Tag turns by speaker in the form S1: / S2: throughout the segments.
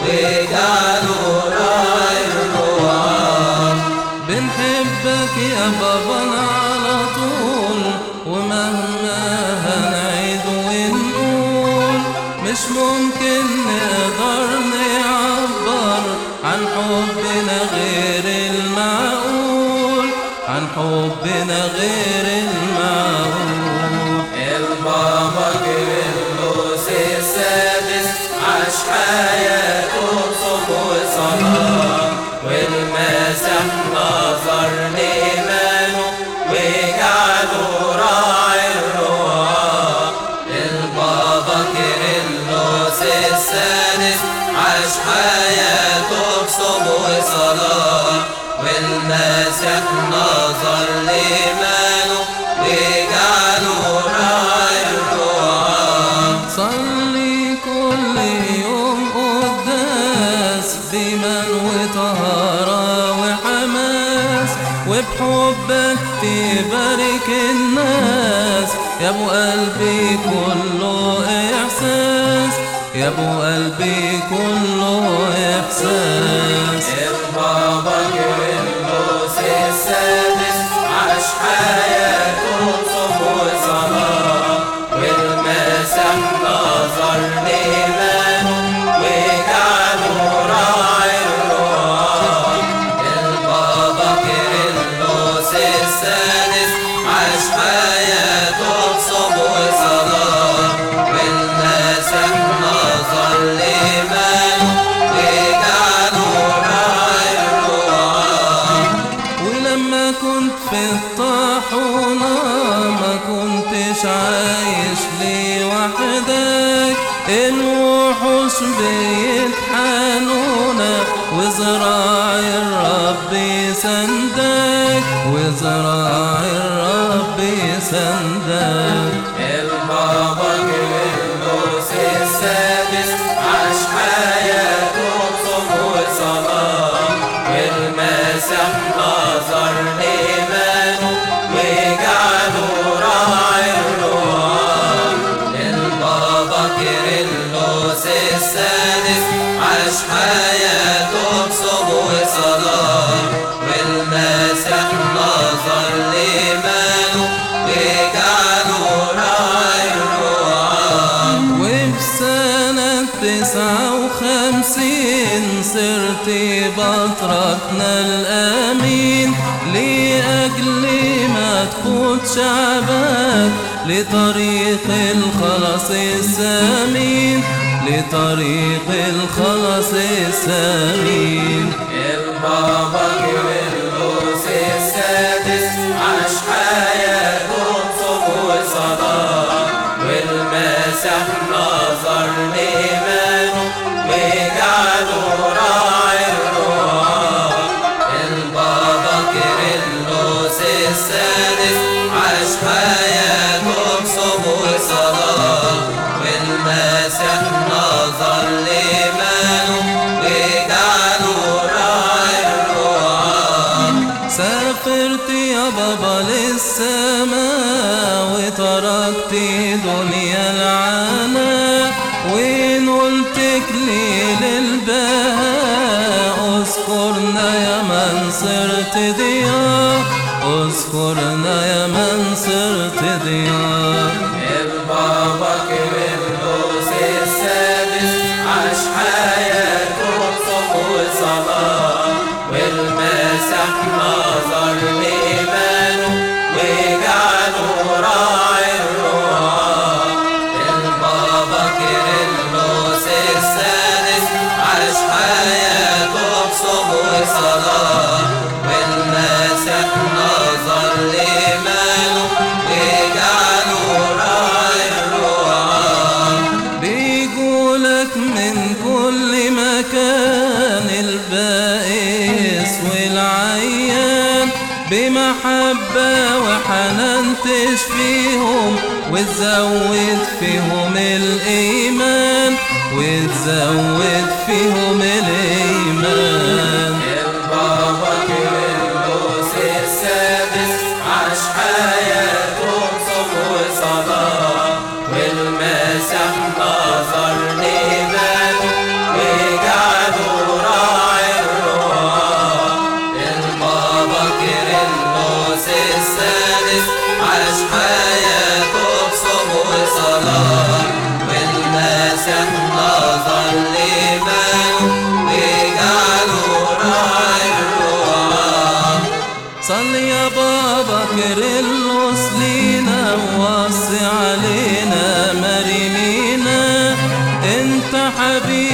S1: وجعله راعي الرعاة
S2: بنحبك يا بابانا على طول ومهما هنعيد ونقول مش ممكن نقدر نعبر عن حبنا غير المعقول عن حبنا غير المعقول
S1: البابا كيرلس السادس عاش حياته بصوم وصلاة والمسيح نظر لإيمانه وجعله راعي الرعاة البابا كيرلس السادس عاش حياته بصوم وصلاة والمسيح نظر لإيمانه وجعله راعي الرعاة
S2: صلي كل يوم قداس بإيمان وطهارة وحماس وبحبك تبارك الناس يا ابو قلبي كله احساس يا ابو قلبي كله احساس
S1: البابا كيرلس السادس عاش حياته بصوم وصلاة والمسيح نظر لإيمانه وجعله راعي الرعاة البابا كيرلس السادس عاش حياته بصوم وصلاة والمسيح نظر لإيمانه وجعله راعي الرعاة
S2: ولما كنت في الطاحونة ما كنتش عايش لي وحدك الوحوش بيتحانونا وزراعي الرب سندك وزراعي الرب سندك
S1: البابا كيرلس السادس عاش حياته بصوم وصلاة والمسيح نظر لإيمانه وجعله راعي الرعاة البابا كيرلس السادس عاش حياته بصوم وصلاة والمسيح نظر لإيمانه وجعله راعي الرعاة
S2: وفي سنة تسعة وخمسين صرت بطركنا الأمين لأجل ما تقود شعبك لطريق الخلاص السمين لطريق الخلاص السمين
S1: البابا كيرلس السادس عاش حياته بصوم وصلاة والمسيح نظر لإيمانه وجعله راعي الرعاة البابا كيرلس السادس عاش حياته بصوم وصلاة والمسيح نظر لإيمانه وجعله راعي الرعاة
S2: سافرت يا بابا للسماء وتركت دنيا العناء ونلت كليل البهاء اذكرنا يا من صرت ضياء اذكرنا يا من صرت ضياء
S1: البابا كيرلس السادس عاش حياته بصوم وصلاة والمسيح نظر لإيمانه وجعله راعي الرعاة البابا كيرلس السادس عاش حياته بصوم وصلاة والمسيح نظر لإيمانه وجعله راعي الرعاة
S2: بيقولك من كل مكان البائس والعيان بمحبة وحنان تشفيهم وتزود فيهم الإيمان وتزود فيهم الإيمان
S1: البابا كيرلس السادس عاش حياته بصوم وصلاة والمسيح نظر لإيمانه وجعل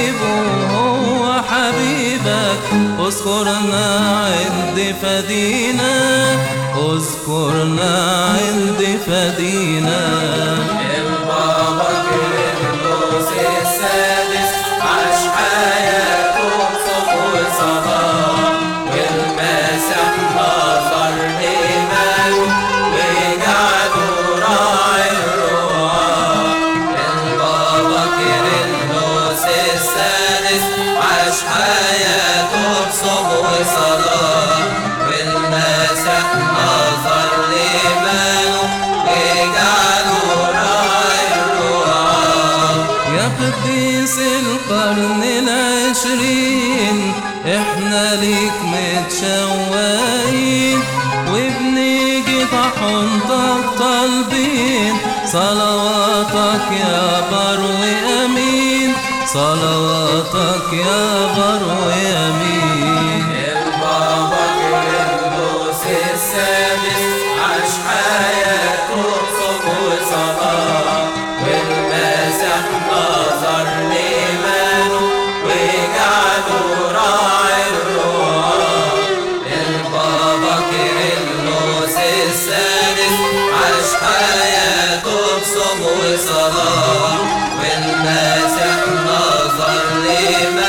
S2: حبيبه هو حبيبك اذكرنا عند فدينا اذكرنا عند فدينا
S1: البابا كيرلس السادس عاش حياته بصوم وصلاة والمسيح نظر إيمانه وجعله راعي الرعاة البابا كيرلس السادس عاش حياته بصوم وصلاة والمسيح نظر لإيمانه وجعله راعي الرعاة
S2: يا قديس القرن العشرين احنا ليك متشوقين وبنيجي طحنتك طالبين صلواتك يا بر وامين صلواتك يا بر وامين
S1: البابا كيرلس السادس عاش حياته بصوم وصلاة والمسيح نظر لإيمانه وجعله راعي الرعاة البابا كيرلس السادس عاش حياته بصوم وصلاة والمسيح نظر لإيمانه